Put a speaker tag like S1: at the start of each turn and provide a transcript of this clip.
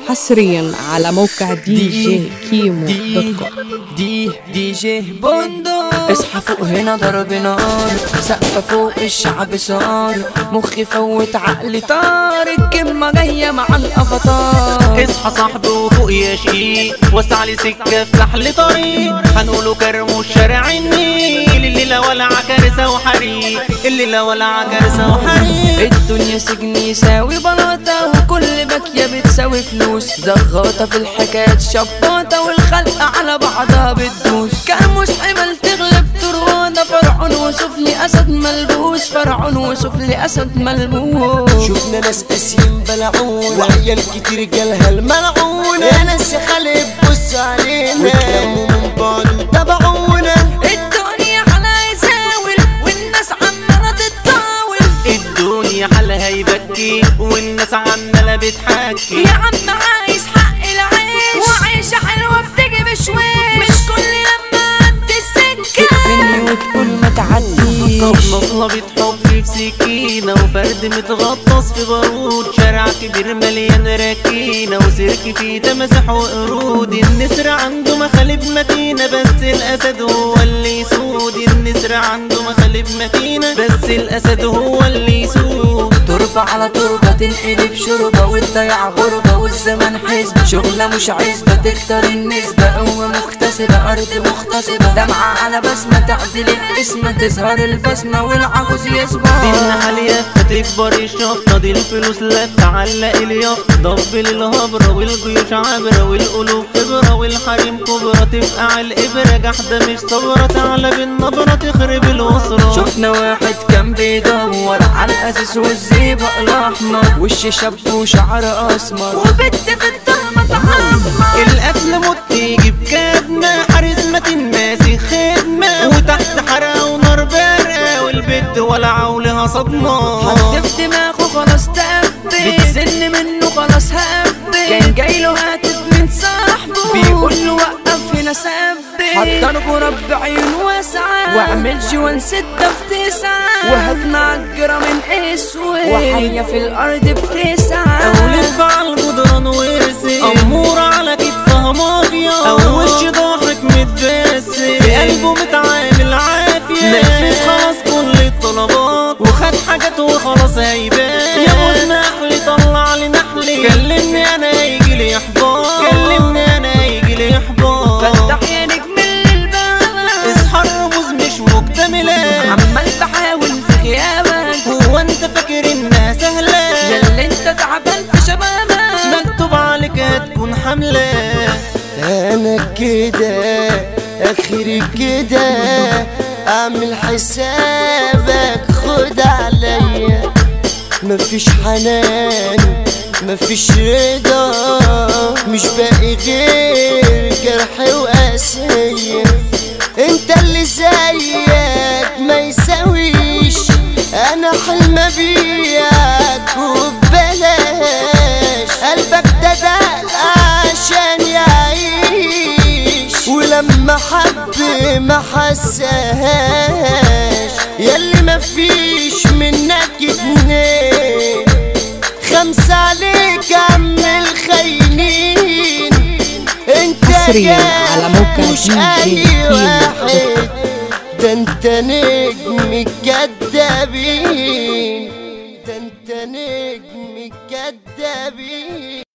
S1: حصريا على موقع دي جي كيمو دوت كوم
S2: دي دي جي بوندو اصحى فوق هنا ضرب نار سقفة فوق الشعب صار مخي فوت عقلي طار الكلمة جاية مع الافاتار
S3: اصحى صاحبي وفوق يا شقيق وسع لي سكه افتح لي طريق هنقوله كرم الشارع النيل الليله ولع كارثه وحريق الليله ولع كارثه وحريق
S2: الدنيا سجن يساوي بلاطة وكل باكية بتساوي فلوس زغاطة في الحكايات شباطة والخلق على بعضها بتدوس كاموس حمل تغلب طروادة فرعون وسفلي أسد ملبوس فرعون وسفلي أسد ملبوس
S4: شفنا ناس قاسيين بلعونا وعيال كتير جالها الملعونة يا ناس يا خالي بص علينا واتلموا من بعض وتابعونا
S2: الدنيا على يزاول والناس عمالة تتطاول
S3: الدنيا حالها يبكي والناس عماله بتحكي
S2: يا عم عايز حق العيش وعيشة حلوة بتيجي بشويش مش كل لما عدي السكة تقفلني وتقول ما تعديش
S3: طب نطلة بتحك في سكينة وفرد متغطس في بارود شارع كبير مليان راكينة وسيرك فيه تمسح وقرود النسر عنده مخالب متينة بس الأسد هو اللي يسود النسر عنده مخالب متينة بس الأسد هو اللي يسود
S2: تربة على تربة تنقلب شربة والضياع غربة والزمن حسبة شغلة مش عزبة تكتر النسبة قوة مكتسبة أرض مغتصبة دمعة على بسمة تعدل الاسم تظهر البسمة والعجوز يصبح
S3: دي النحل يافطة تكبر الشفطة دي الفلوس لفة علق اليافطة ضبل الهبرة والجيوش عبرة والقلوب خبرة والحريم كبرى تبقى على الإبرة جحدة مش صبرة تعلى بالنبرة تخرب الأسرة
S2: شفنا واحد كان بيدور على الأساس والزيبق الأحمر وش شاب وشعر أسمر وبت في الضلمة تعمر
S3: القتل موت تيجي بكدمة حارسمة الناس خدمة وتحت حرقة ونار بارقة والبت ولعة ولها صدمة
S2: حد في دماغه خلاص تقبل بتزن منه خلاص هقبل كان جاي له هاتف من صاحبه بيقول له وقف هنا ثبت حط الغراب بعيون واسعة واعمل جوان ستة في تسعة وهات معجرة من اسود وحية في الأرض بتسعة
S3: أولف على الجدران وارسم أمورة على كتفها مافيا أو وش ضاحك متبسم في قلبه متعامل عافية نفذ خلاص كل الطلبات وخد حاجات وخلاص هيبان يا موز نحلي طلع لي نحلي كلمني أنا يجي لي إحباط كلمني أنا يجي لي إحباط
S2: فتح يا نجم الباب
S3: اصحى الرموز مش مكتملة
S2: عمال بحاول في غيابك
S3: هو أنت فاكر إنها سهلة
S2: يا اللي انت تعبان في شبابك
S3: مكتوب عليك هتكون حملة
S4: انا كده اخري كده اعمل حسابك خد عليا مفيش حنان مفيش رضا مش باقي غير جرح وقاسية انت اللي زيك ما يساويش انا حلم بيك وببلاش قلبك ده دق عشان يعيش ولما حب ما حسهاش ياللي مفيش منك اتنين خمسة عليك عم الخاينين انت
S1: حصرياً
S4: جاي
S1: على موقع
S4: مش
S1: دي جي
S4: اي
S1: كيمو.
S4: واحد ده انت نجم الكدابين ده انت نجم الكدابين